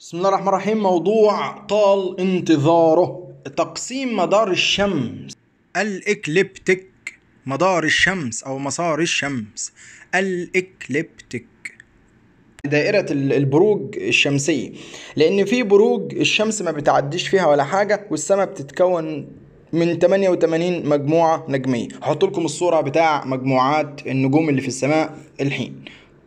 بسم الله الرحمن الرحيم موضوع طال انتظاره تقسيم مدار الشمس الإكليبتيك مدار الشمس أو مسار الشمس الإكليبتيك دائرة ال- البروج الشمسية لأن في بروج الشمس ما بتعديش فيها ولا حاجة والسماء بتتكون من 88 مجموعة نجمية هحط لكم الصورة بتاع مجموعات النجوم اللي في السماء الحين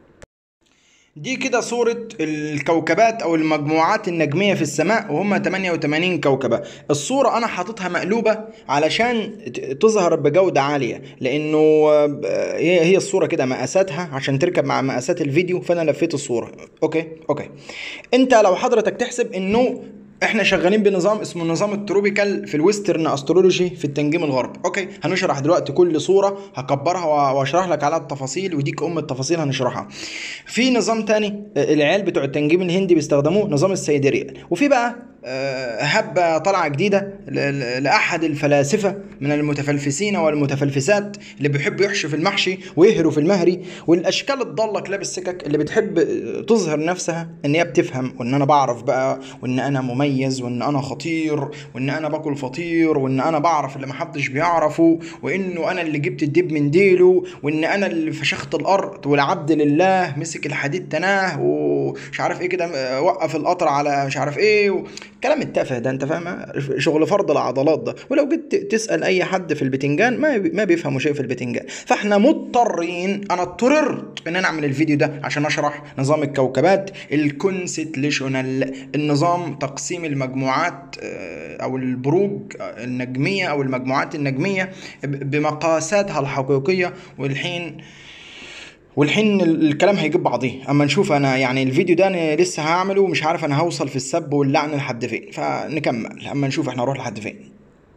دي كده صورة الكوكبات أو المجموعات النجمية في السماء وهم 88 كوكبة الصورة أنا حاططها مقلوبة علشان ت- تظهر بجودة عالية لأنه آه، هي هي الصورة كده مقاساتها عشان تركب مع مقاسات الفيديو فأنا لفيت الصورة أوكي أوكي أنت لو حضرتك تحسب إنه احنا شغالين بنظام اسمه النظام التروبيكال في الويسترن استرولوجي في التنجيم الغربي اوكي هنشرح دلوقتي كل صوره هكبرها و- واشرح لك على التفاصيل وديك ام التفاصيل هنشرحها في نظام تاني آه، العيال بتوع التنجيم الهندي بيستخدموه نظام السيدريال وفي بقى آه، هبه طالعه جديده ل- ل- لاحد الفلاسفه من المتفلسفين والمتفلسفات اللي بيحبوا يحشوا في المحشي ويهروا في المهري والاشكال الضاله كلاب السكك اللي بتحب آه، تظهر نفسها ان هي بتفهم وان انا بعرف بقى وان انا مميز وان انا خطير وان انا باكل فطير وان انا بعرف اللي محدش بيعرفه وانه انا اللي جبت الدب من ديله وان انا اللي فشخت الارض والعبد لله مسك الحديد تناه ومش عارف ايه كده آه، وقف القطر على مش عارف ايه و... الكلام التافه ده انت فاهم شغل فرض العضلات ده ولو جيت تسال اي حد في البتنجان ما ما بيفهموا شيء في البتنجان فاحنا مضطرين انا اضطررت ان انا اعمل الفيديو ده عشان اشرح نظام الكوكبات الكونستليشنال النظام تقسيم المجموعات آه، او البروج النجميه او المجموعات النجميه ب- بمقاساتها الحقيقيه والحين والحين ال- الكلام هيجيب بعضيه اما نشوف انا يعني الفيديو ده انا لسه هعمله ومش عارف انا هوصل في السب واللعن لحد فين فنكمل اما نشوف احنا هنروح لحد فين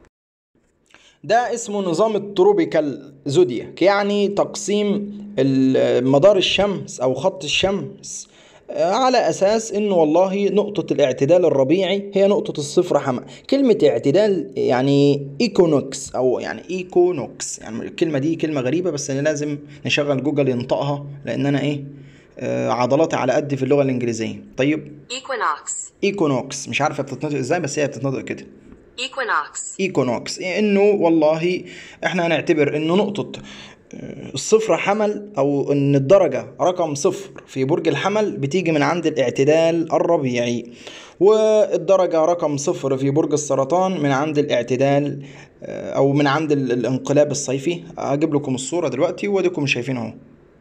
ده اسمه نظام التروبيكال زودياك يعني تقسيم ال- مدار الشمس او خط الشمس آه، على اساس انه والله نقطة الاعتدال الربيعي هي نقطة الصفر حمى كلمة اعتدال يعني ايكونوكس او يعني ايكونوكس يعني الكلمة دي كلمة غريبة بس انا لازم نشغل جوجل ينطقها لان انا ايه آه، عضلاتي على قد في اللغة الانجليزية طيب Equinox. ايكونوكس مش عارفة بتتنطق ازاي بس هي بتتنطق كده Equinox. ايكونوكس انه والله احنا هنعتبر انه نقطة آه، الصفر حمل او ان الدرجة رقم صفر في برج الحمل بتيجي من عند الاعتدال الربيعي والدرجة رقم صفر في برج السرطان من عند الاعتدال آه، او من عند ال- الانقلاب الصيفي هجيب لكم الصورة دلوقتي واديكم شايفين اهو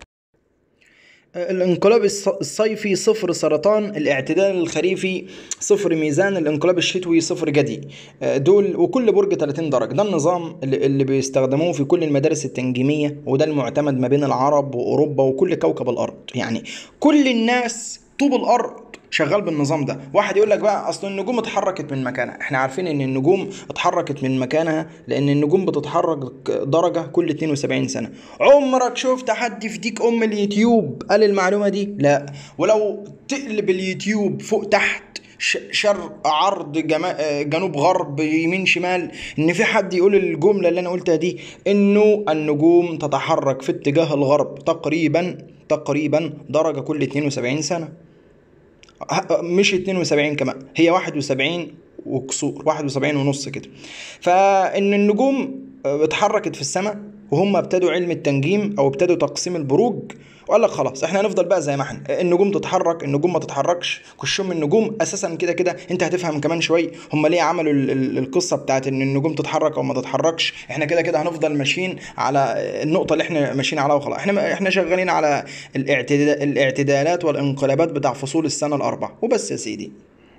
الانقلاب الص- الصيفي صفر سرطان الاعتدال الخريفي صفر ميزان الانقلاب الشتوي صفر جدي آه، دول وكل برج 30 درجة ده النظام اللي, اللي بيستخدموه في كل المدارس التنجيمية وده المعتمد ما بين العرب وأوروبا وكل كوكب الأرض يعني كل الناس طوب الأرض شغال بالنظام ده واحد يقول لك بقى اصل النجوم اتحركت من مكانها احنا عارفين ان النجوم اتحركت من مكانها لان النجوم بتتحرك درجة كل 72 سنة عمرك شفت حد في ديك ام اليوتيوب قال المعلومة دي لا ولو تقلب اليوتيوب فوق تحت ش- شرق عرض جما... آه، جنوب غرب يمين شمال ان في حد يقول الجملة اللي انا قلتها دي انه النجوم تتحرك في اتجاه الغرب تقريبا تقريبا درجة كل 72 سنة ه- مش 72 كمان هي 71 وكسور 71 ونص كده فان النجوم آه، اتحركت في السماء وهم ابتدوا علم التنجيم او ابتدوا تقسيم البروج وقال لك خلاص احنا هنفضل بقى زي ما احنا النجوم تتحرك النجوم ما تتحركش كشوم النجوم اساسا كده كده انت هتفهم كمان شوي هم ليه عملوا ال- ال- القصه بتاعت ان النجوم تتحرك او ما تتحركش احنا كده كده هنفضل ماشيين على النقطه اللي احنا ماشيين عليها وخلاص احنا احنا شغالين على الاعتدال الاعتدالات والانقلابات بتاع فصول السنه الاربع وبس يا سيدي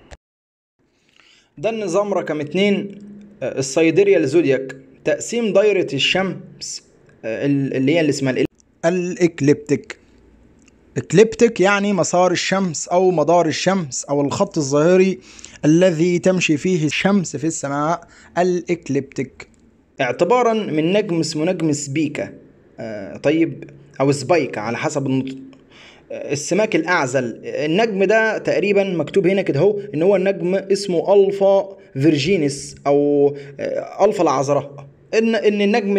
ده النظام رقم اتنين آه، السيدريا الزودياك تقسيم دايرة الشمس آه، ال- اللي هي اللي اسمها ال- الإكليبتيك إكليبتيك يعني مسار الشمس أو مدار الشمس أو الخط الظاهري الذي تمشي فيه الشمس في السماء الإكليبتيك اعتبارا من نجم اسمه نجم سبيكا آه، طيب أو سبايكا على حسب النطق السماك الاعزل النجم ده تقريبا مكتوب هنا كده اهو ان هو النجم اسمه الفا فيرجينيس او آه، الفا العذراء ان ان النجم ده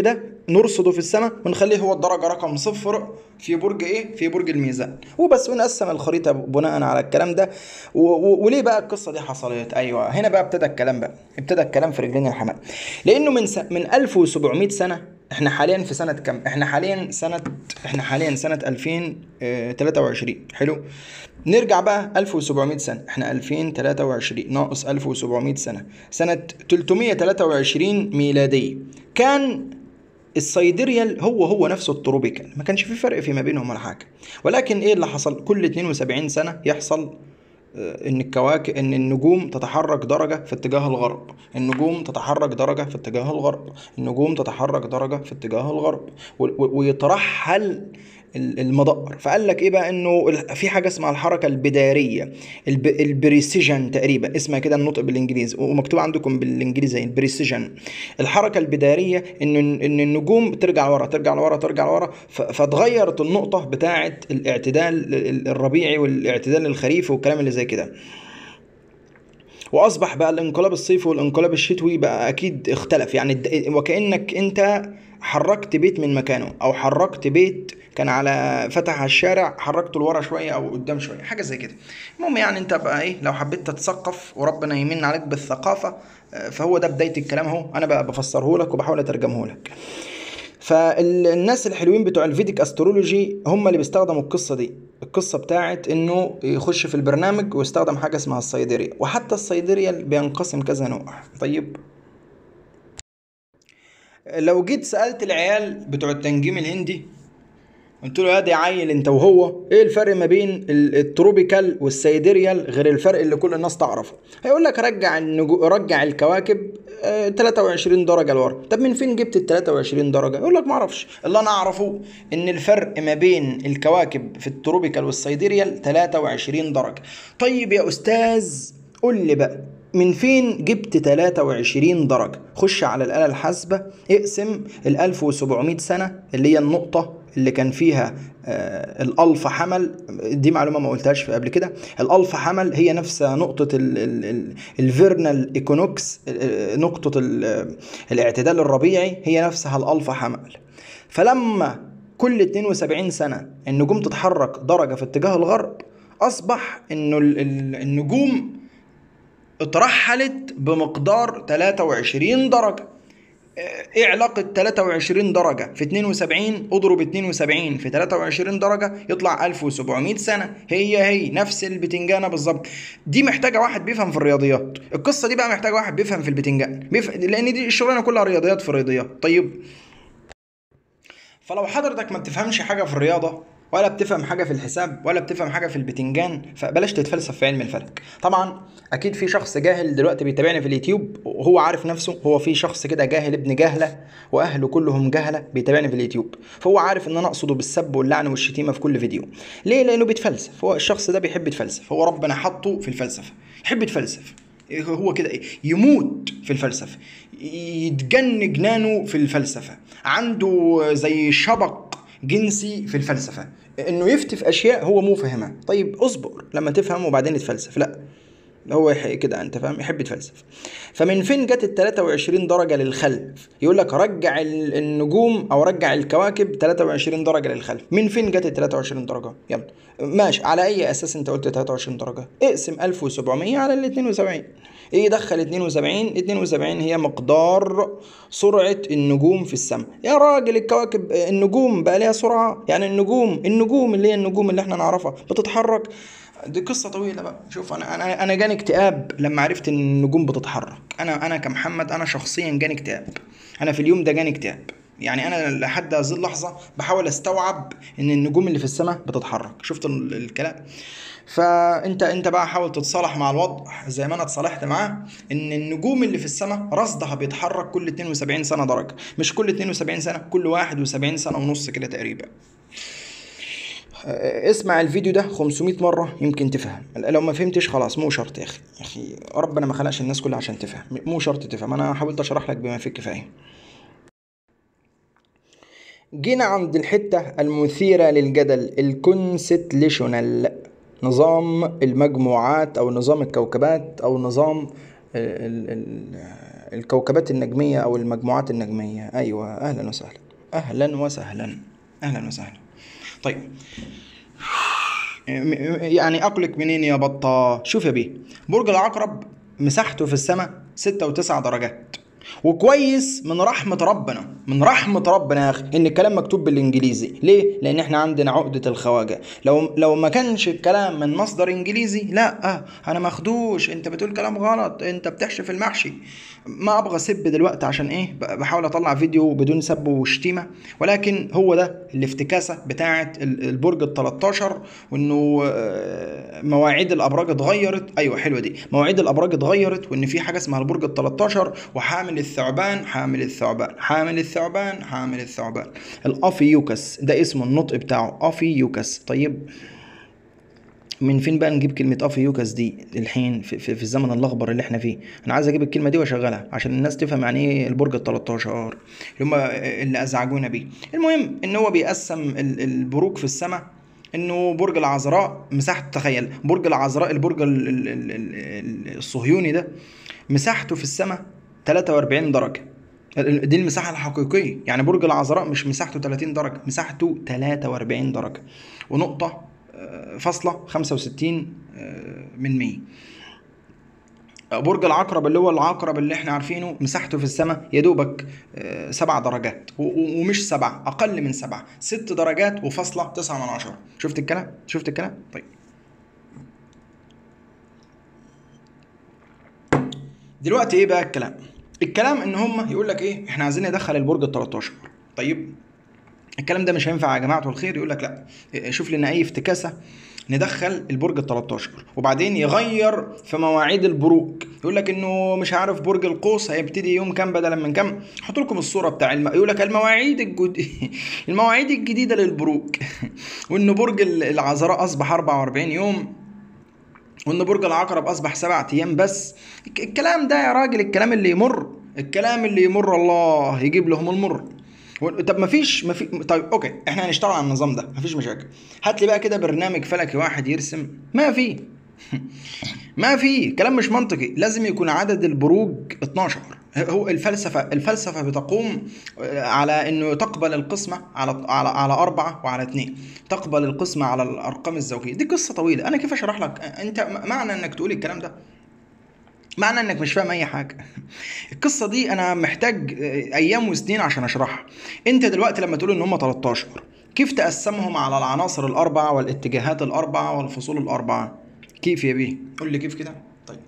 نرصده في السماء ونخليه هو الدرجة رقم صفر في برج ايه؟ في برج الميزان وبس ونقسم الخريطة بناء على الكلام ده و... و... وليه بقى القصة دي حصلت؟ ايوه هنا بقى ابتدى الكلام بقى ابتدى الكلام في رجلين الحمام لانه من س... من 1700 سنة احنا حاليا في سنة كام؟ احنا حاليا سنة احنا حاليا سنة 2023 حلو؟ نرجع بقى 1700 سنة احنا 2023 ناقص 1700 سنة سنة 323 ميلادية كان السيدريال هو هو نفسه التروبيكال ما كانش في فرق فيما بينهم ولا حاجة ولكن ايه اللي حصل كل 72 سنة يحصل آه، ان الكواكب ان النجوم تتحرك درجه في اتجاه الغرب النجوم تتحرك درجه في اتجاه الغرب النجوم تتحرك درجه في اتجاه الغرب و- و- ويترحل ال- المدار فقال لك ايه بقى انه ال- في حاجه اسمها الحركه البداريه الب... البريسيجن تقريبا اسمها كده النطق بالانجليزي ومكتوب عندكم بالانجليزي البريسيجن الحركه البداريه ان ان النجوم ترجع لورا ترجع لورا ترجع لورا ف... فتغيرت النقطه بتاعه الاعتدال ال- الربيعي والاعتدال الخريفي والكلام اللي زي كده واصبح بقى الانقلاب الصيفي والانقلاب الشتوي بقى اكيد اختلف يعني الد- وكانك انت حركت بيت من مكانه او حركت بيت كان على فتح على الشارع حركته لورا شويه او قدام شويه حاجه زي كده المهم يعني انت بقى ايه لو حبيت تتثقف وربنا يمن عليك بالثقافه آه، فهو ده بدايه الكلام اهو انا بقى بفسره لك وبحاول اترجمه لك فالناس الحلوين بتوع الفيديك استرولوجي هم اللي بيستخدموا القصه دي القصه بتاعت انه يخش في البرنامج ويستخدم حاجه اسمها الصيدريه وحتى الصيدريه بينقسم كذا نوع طيب لو جيت سالت العيال بتوع التنجيم الهندي قلت له يا دي عيل انت وهو ايه الفرق ما بين ال- التروبيكال والسيديريال غير الفرق اللي كل الناس تعرفه هيقول لك رجع النجو... رجع الكواكب آه 23 درجه لورا طب من فين جبت ال 23 درجه يقول لك ما اعرفش اللي انا اعرفه ان الفرق ما بين الكواكب في التروبيكال والسيديريال 23 درجه طيب يا استاذ قول لي بقى من فين جبت 23 درجة؟ خش على الآلة الحاسبة اقسم ال 1700 سنة اللي هي النقطة اللي كان فيها آه الألفا حمل دي معلومة ما قلتهاش في قبل كده الألفا حمل هي نفس نقطة ال- ال- ال- الفيرنال ايكونوكس آه، نقطة ال- آه، الاعتدال الربيعي هي نفسها الألفا حمل فلما كل 72 سنة النجوم تتحرك درجة في اتجاه الغرب أصبح إنه ال- ال- النجوم اترحلت بمقدار 23 درجة ايه علاقة 23 درجة في 72 اضرب 72 في 23 درجة يطلع 1700 سنة هي هي نفس البتنجانة بالظبط دي محتاجة واحد بيفهم في الرياضيات القصة دي بقى محتاجة واحد بيفهم في البتنجان بيف... لان دي الشغلانة كلها رياضيات في رياضيات طيب فلو حضرتك ما بتفهمش حاجة في الرياضة ولا بتفهم حاجة في الحساب ولا بتفهم حاجة في البتنجان فبلاش تتفلسف في علم الفلك طبعا اكيد في شخص جاهل دلوقتي بيتابعني في اليوتيوب وهو عارف نفسه هو في شخص كده جاهل ابن جهلة واهله كلهم جهلة بيتابعني في اليوتيوب فهو عارف ان انا اقصده بالسب واللعن والشتيمة في كل فيديو ليه لانه بيتفلسف هو الشخص ده بيحب يتفلسف هو ربنا حطه في الفلسفة يحب يتفلسف هو كده ايه يموت في الفلسفه يتجن جنانه في الفلسفه عنده زي شبق جنسي في الفلسفه انه يفتي في اشياء هو مو فاهمها طيب اصبر لما تفهم وبعدين تفلسف لا هو يح- كده انت فاهم يحب يتفلسف فمن فين جت ال 23 درجه للخلف يقول لك رجع ال- النجوم او رجع الكواكب 23 درجه للخلف من فين جت ال 23 درجه يلا ماشي على اي اساس انت قلت 23 درجه اقسم 1700 على ال 72 ايه دخل 72 72 هي مقدار سرعه النجوم في السماء يا راجل الكواكب النجوم بقى ليها سرعه يعني النجوم النجوم اللي هي النجوم اللي احنا نعرفها بتتحرك دي قصة طويلة بقى شوف انا انا انا جاني اكتئاب لما عرفت ان النجوم بتتحرك انا انا كمحمد انا شخصيا جاني اكتئاب انا في اليوم ده جاني اكتئاب يعني انا لحد هذه اللحظة بحاول استوعب ان النجوم اللي في السماء بتتحرك شفت ال- الكلام فانت انت بقى حاول تتصالح مع الوضع زي ما انا اتصالحت معاه ان النجوم اللي في السماء رصدها بيتحرك كل 72 سنة درجة مش كل 72 سنة كل 71 سنة ونص كده تقريبا اسمع الفيديو ده 500 مرة يمكن تفهم لو ما فهمتش خلاص مو شرط يا اخي يا اخي ربنا ما خلقش الناس كلها عشان تفهم مو شرط تفهم انا حاولت اشرح لك بما فيه الكفاية جينا عند الحتة المثيرة للجدل الكونستليشونال نظام المجموعات او نظام الكوكبات او نظام ال ال ال الكوكبات النجمية او المجموعات النجمية ايوه اهلا وسهلا اهلا وسهلا اهلا وسهلا طيب يعني اقلك منين يا بطه شوف يا بيه برج العقرب مساحته في السماء ستة وتسعة درجات وكويس من رحمة ربنا من رحمة ربنا يا أخي إن الكلام مكتوب بالإنجليزي ليه؟ لأن إحنا عندنا عقدة الخواجة لو لو ما كانش الكلام من مصدر إنجليزي لا آه أنا ماخدوش أنت بتقول كلام غلط أنت بتحشف المحشي ما أبغى أسب دلوقتي عشان إيه ب- بحاول أطلع فيديو بدون سب وشتيمة ولكن هو ده الافتكاسة بتاعة ال- البرج ال 13 وإنه آه، مواعيد الأبراج اتغيرت أيوه حلوة دي مواعيد الأبراج اتغيرت وإن في حاجة اسمها البرج ال 13 وحامل الثعبان حامل الثعبان حامل الثعبان حامل الثعبان الأفيوكس ده اسمه النطق بتاعه أفيوكس طيب من فين بقى نجيب كلمة أفيوكس دي الحين في, في, في الزمن الأخضر اللي احنا فيه أنا عايز أجيب الكلمة دي وأشغلها عشان الناس تفهم يعني إيه البرج ال 13 اللي هم اللي أزعجونا بيه المهم إن هو بيقسم ال- البروج في السماء انه برج العذراء مساحته تخيل برج العذراء البرج ال- ال- ال- ال- الصهيوني ده مساحته في السماء 43 درجة دي المساحة الحقيقية يعني برج العذراء مش مساحته 30 درجة مساحته 43 درجة ونقطة آه، فاصلة 65 آه، من 100 برج العقرب اللي هو العقرب اللي احنا عارفينه مساحته في السماء يا دوبك آه، سبع درجات و- و- ومش سبع اقل من سبع ست درجات وفاصلة تسعة من عشرة شفت الكلام شفت الكلام طيب دلوقتي ايه بقى الكلام الكلام ان هم يقول لك ايه احنا عايزين ندخل البرج ال 13 طيب الكلام ده مش هينفع يا جماعه الخير يقول لك لا إيه، شوف لنا اي افتكاسه ندخل البرج ال 13 وبعدين يغير في مواعيد البروج يقول لك انه مش عارف برج القوس هيبتدي يوم كام بدلا من كام احط لكم الصوره بتاع الم... يقول لك المواعيد الجد... المواعيد الجديده للبروج وانه برج العذراء اصبح 44 يوم وان برج العقرب اصبح سبعة ايام بس الك- الكلام ده يا راجل الكلام اللي يمر الكلام اللي يمر الله يجيب لهم المر و- طب ما فيش ما في طيب اوكي احنا هنشتغل على النظام ده ما فيش مشاكل هات لي بقى كده برنامج فلكي واحد يرسم ما في ما في كلام مش منطقي لازم يكون عدد البروج 12 هو الفلسفه الفلسفه بتقوم على انه تقبل القسمه على على على اربعه وعلى اثنين تقبل القسمه على الارقام الزوجيه دي قصه طويله انا كيف اشرح لك انت معنى انك تقول الكلام ده معنى انك مش فاهم اي حاجه القصه دي انا محتاج ايام وسنين عشان اشرحها انت دلوقتي لما تقول ان هم 13 كيف تقسمهم على العناصر الاربعه والاتجاهات الاربعه والفصول الاربعه كيف يا بيه قول لي كيف كده طيب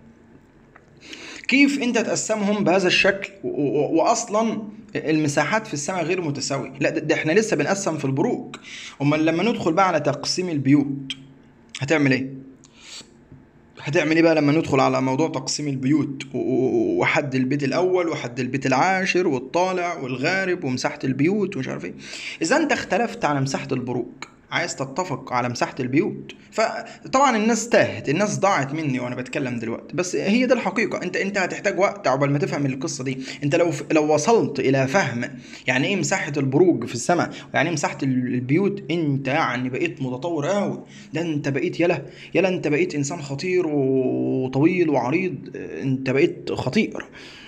كيف انت تقسمهم بهذا الشكل و- و- واصلا المساحات في السماء غير متساويه لا ده, ده احنا لسه بنقسم في البروج امال لما ندخل بقى على تقسيم البيوت هتعمل ايه هتعمل ايه بقى لما ندخل على موضوع تقسيم البيوت و- و- وحد البيت الاول وحد البيت العاشر والطالع والغارب ومساحه البيوت ومش عارف ايه اذا انت اختلفت على مساحه البروج عايز تتفق على مساحه البيوت فطبعا الناس تاهت الناس ضاعت مني وانا بتكلم دلوقتي بس هي ده الحقيقه انت انت هتحتاج وقت عقبال ما تفهم القصه دي انت لو لو وصلت الى فهم يعني ايه مساحه البروج في السماء ويعني ايه مساحه البيوت انت يعني بقيت متطور قوي ده انت بقيت يلا يلا انت بقيت انسان خطير وطويل وعريض انت بقيت خطير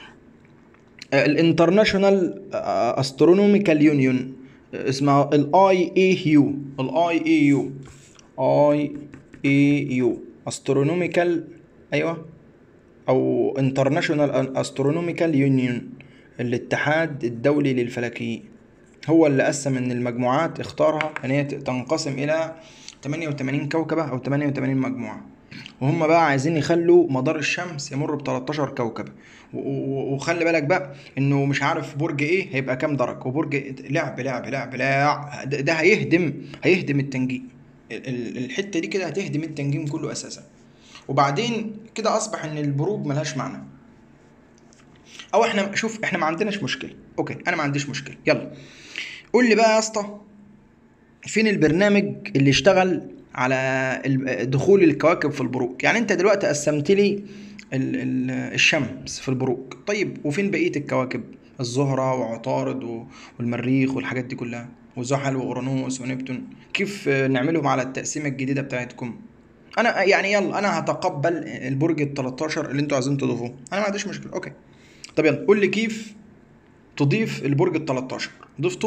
الانترناشونال استرونوميكال يونيون اسمها الاي اي يو الاي اي يو اي اي يو استرونوميكال ايوه او انترناشونال استرونوميكال يونيون الاتحاد الدولي للفلكيين هو اللي قسم ان المجموعات اختارها ان هي تنقسم الى 88 كوكبه او 88 مجموعه وهم بقى عايزين يخلوا مدار الشمس يمر ب 13 كوكب و- و- وخلي بالك بقى انه مش عارف برج ايه هيبقى كام درجه وبرج لعب لعب لعب لعب ده, ده هيهدم هيهدم التنجيم ال- ال- الحته دي كده هتهدم التنجيم كله اساسا وبعدين كده اصبح ان البروج ملهاش معنى او احنا شوف احنا ما عندناش مشكله اوكي انا ما عنديش مشكله يلا قول لي بقى يا اسطى فين البرنامج اللي اشتغل على ال- دخول الكواكب في البروج يعني انت دلوقتي قسمت لي ال- ال- الشمس في البروج طيب وفين بقيه الكواكب الزهره وعطارد و- والمريخ والحاجات دي كلها وزحل واورانوس ونبتون كيف نعملهم على التقسيمه الجديده بتاعتكم انا يعني يلا انا هتقبل البرج ال 13 اللي انتوا عايزين تضيفوه انا ما عنديش مشكله اوكي طب يلا قول لي كيف تضيف البرج ال 13 ضفتوه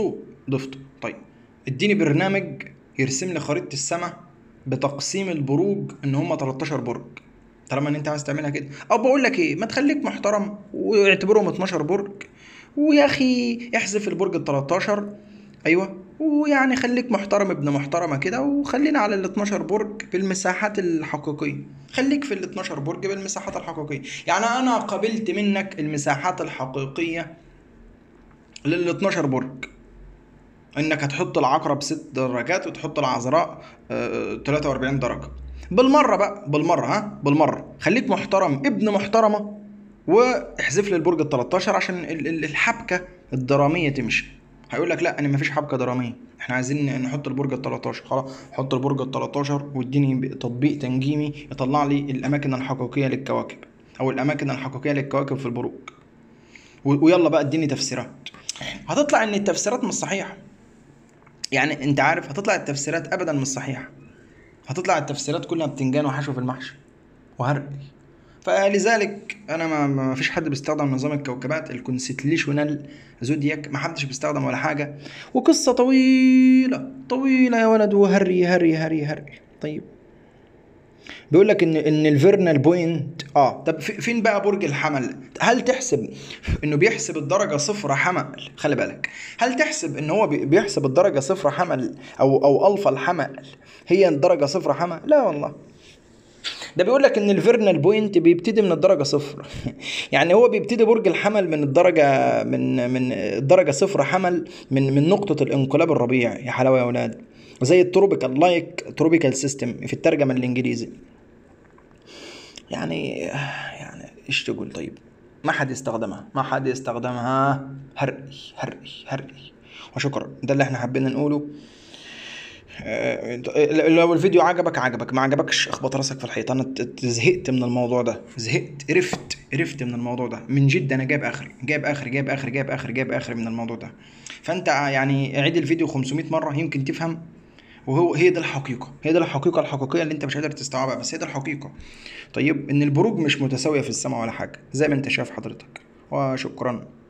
ضفته طيب اديني برنامج يرسم لي خريطه السماء بتقسيم البروج ان هم 13 برج طالما ان انت عايز تعملها كده او بقول لك ايه ما تخليك محترم واعتبرهم 12 برج ويا اخي احذف البرج ال 13 ايوه ويعني خليك محترم ابن محترمه كده وخلينا على ال 12 برج بالمساحات الحقيقيه خليك في ال 12 برج بالمساحات الحقيقيه يعني انا قبلت منك المساحات الحقيقيه لل 12 برج انك هتحط العقرب ست درجات وتحط العذراء آه، 43 درجه بالمره بقى بالمره ها بالمره خليك محترم ابن محترمه واحذف لي البرج ال 13 عشان ال- ال- الحبكه الدراميه تمشي هيقول لك لا انا مفيش حبكه دراميه احنا عايزين نحط البرج ال 13 خلاص حط البرج ال 13 واديني تطبيق تنجيمي يطلع لي الاماكن الحقيقيه للكواكب او الاماكن الحقيقيه للكواكب في البروج و- ويلا بقى اديني تفسيرات هتطلع ان التفسيرات مش صحيحه يعني انت عارف هتطلع التفسيرات ابدا مش صحيحه هتطلع التفسيرات كلها بتنجان وحشو في المحشي وهري فلذلك انا ما, ما فيش حد بيستخدم نظام الكوكبات الكونستليشونال زودياك ما حدش بيستخدم ولا حاجه وقصه طويله طويله يا ولد وهري هري هري هري طيب بيقول لك ان ان الفيرنال بوينت اه طب في- فين بقى برج الحمل هل تحسب انه بيحسب الدرجه صفر حمل خلي بالك هل تحسب ان هو بي- بيحسب الدرجه صفر حمل او او الفا الحمل هي الدرجه صفر حمل لا والله ده بيقول لك ان الفيرنال بوينت بيبتدي من الدرجه صفر يعني هو بيبتدي برج الحمل من الدرجه من من الدرجه صفر حمل من من نقطه الانقلاب الربيع يا حلاوه يا اولاد زي التروبيكال لايك تروبيكال سيستم في الترجمه الانجليزي يعني يعني ايش تقول طيب ما حد يستخدمها ما حد يستخدمها هري هري هري وشكرا ده اللي احنا حبينا نقوله آه، لو الفيديو عجبك عجبك ما عجبكش اخبط راسك في الحيط انا ت- ت- زهقت من الموضوع ده زهقت قرفت قرفت من الموضوع ده من جد انا جايب اخري جايب اخري جايب اخري جايب اخري جايب اخري من الموضوع ده فانت يعني عيد الفيديو 500 مره يمكن تفهم وهو هي دي الحقيقة هي دي الحقيقة الحقيقية اللي انت مش قادر تستوعبها بس هي دي الحقيقة طيب ان البروج مش متساوية في السماء ولا حاجة زي ما انت شايف حضرتك وشكرا